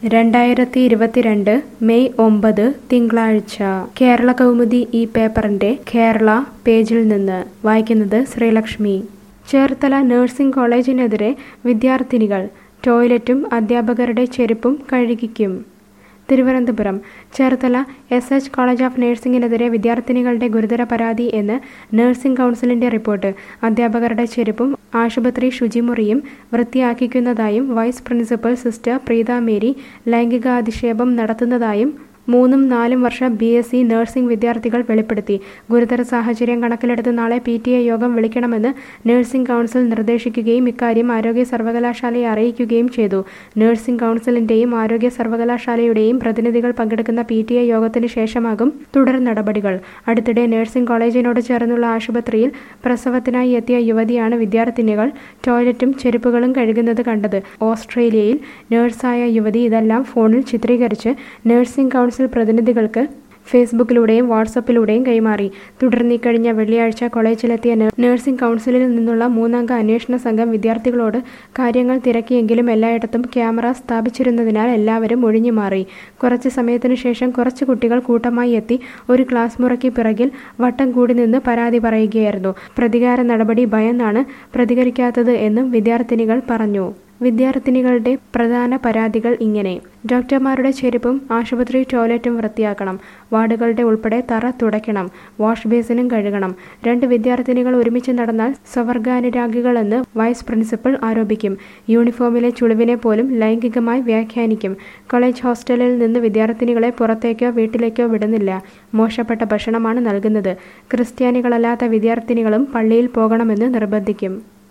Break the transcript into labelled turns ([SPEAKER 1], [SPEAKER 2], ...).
[SPEAKER 1] രണ്ടായിരത്തി ഇരുപത്തിരണ്ട് മെയ് ഒമ്പത് തിങ്കളാഴ്ച കേരള കൗമുദി ഈ പേപ്പറിന്റെ കേരള പേജിൽ നിന്ന് വായിക്കുന്നത് ശ്രീലക്ഷ്മി ചേർത്തല നഴ്സിംഗ് കോളേജിനെതിരെ വിദ്യാർത്ഥിനികൾ ടോയ്ലറ്റും അധ്യാപകരുടെ ചെരുപ്പും കഴുകിക്കും Thiruvananthapuram Cherthala S H college of നഴ്സിംഗിനെതിരെ വിദ്യാർത്ഥിനികളുടെ ഗുരുതര പരാതി എന്ന് നഴ്സിംഗ് കൗൺസിലിന്റെ റിപ്പോർട്ട് അധ്യാപകരുടെ ചെരുപ്പും ആശുപത്രി ശുചിമുറിയും വൃത്തിയാക്കിക്കുന്നതായും vice principal sister Preetha Mary ലൈംഗികാധിക്ഷേപം നടത്തുന്നതായും മൂന്നും നാലും വർഷ ബി എസ് സി നഴ്സിംഗ് വിദ്യാർത്ഥികൾ വെളിപ്പെടുത്തി ഗുരുതര സാഹചര്യം കണക്കിലെടുത്ത് നാളെ പി ടി എ യോഗം വിളിക്കണമെന്ന് നഴ്സിംഗ് കൗൺസിൽ നിർദ്ദേശിക്കുകയും ഇക്കാര്യം ആരോഗ്യ സർവകലാശാലയെ അറിയിക്കുകയും ചെയ്തു നഴ്സിംഗ് കൗൺസിലിന്റെയും ആരോഗ്യ സർവകലാശാലയുടെയും പ്രതിനിധികൾ പങ്കെടുക്കുന്ന പി ടി എ യോഗത്തിന് ശേഷമാകും തുടർ നടപടികൾ അടുത്തിടെ നഴ്സിംഗ് കോളേജിനോട് ചേർന്നുള്ള ആശുപത്രിയിൽ പ്രസവത്തിനായി എത്തിയ യുവതിയാണ് വിദ്യാർത്ഥിനികൾ ടോയ്ലറ്റും ചെരുപ്പുകളും കഴുകുന്നത് കണ്ടത് ഓസ്ട്രേലിയയിൽ നഴ്സായ യുവതി ഇതെല്ലാം ഫോണിൽ ചിത്രീകരിച്ച് നഴ്സിംഗ് കൗൺസിൽ പ്രതിനിധികൾക്ക് ഫേസ്ബുക്കിലൂടെയും വാട്സപ്പിലൂടെയും കൈമാറി തുടർന്ന് ഇക്കഴിഞ്ഞ വെള്ളിയാഴ്ച കോളേജിലെത്തിയ നഴ്സിംഗ് കൗൺസിലിൽ നിന്നുള്ള മൂന്നംഗ അന്വേഷണ സംഘം വിദ്യാർത്ഥികളോട് കാര്യങ്ങൾ തിരക്കിയെങ്കിലും എല്ലായിടത്തും ക്യാമറ സ്ഥാപിച്ചിരുന്നതിനാൽ എല്ലാവരും ഒഴിഞ്ഞുമാറി കുറച്ച് സമയത്തിനു ശേഷം കുറച്ച് കുട്ടികൾ കൂട്ടമായി എത്തി ഒരു ക്ലാസ് മുറിക്ക് പിറകിൽ വട്ടം കൂടി നിന്ന് പരാതി പറയുകയായിരുന്നു പ്രതികാര നടപടി ഭയന്നാണ് പ്രതികരിക്കാത്തത് എന്നും വിദ്യാർത്ഥിനികൾ പറഞ്ഞു വിദ്യാർത്ഥിനികളുടെ പ്രധാന പരാതികൾ ഇങ്ങനെ ഡോക്ടർമാരുടെ ചെരുപ്പും ആശുപത്രി ടോയ്ലറ്റും വൃത്തിയാക്കണം വാർഡുകളുടെ ഉൾപ്പെടെ തറ തുടയ്ക്കണം വാഷ് ബേസിനും കഴുകണം രണ്ട് വിദ്യാർത്ഥിനികൾ ഒരുമിച്ച് നടന്നാൽ സ്വവർഗാനുരാഗികളെന്ന് വൈസ് പ്രിൻസിപ്പൽ ആരോപിക്കും യൂണിഫോമിലെ ചുളിവിനെ പോലും ലൈംഗികമായി വ്യാഖ്യാനിക്കും കോളേജ് ഹോസ്റ്റലിൽ നിന്ന് വിദ്യാർത്ഥിനികളെ പുറത്തേക്കോ വീട്ടിലേക്കോ വിടുന്നില്ല മോശപ്പെട്ട ഭക്ഷണമാണ് നൽകുന്നത് ക്രിസ്ത്യാനികളല്ലാത്ത വിദ്യാർത്ഥിനികളും പള്ളിയിൽ പോകണമെന്ന് നിർബന്ധിക്കും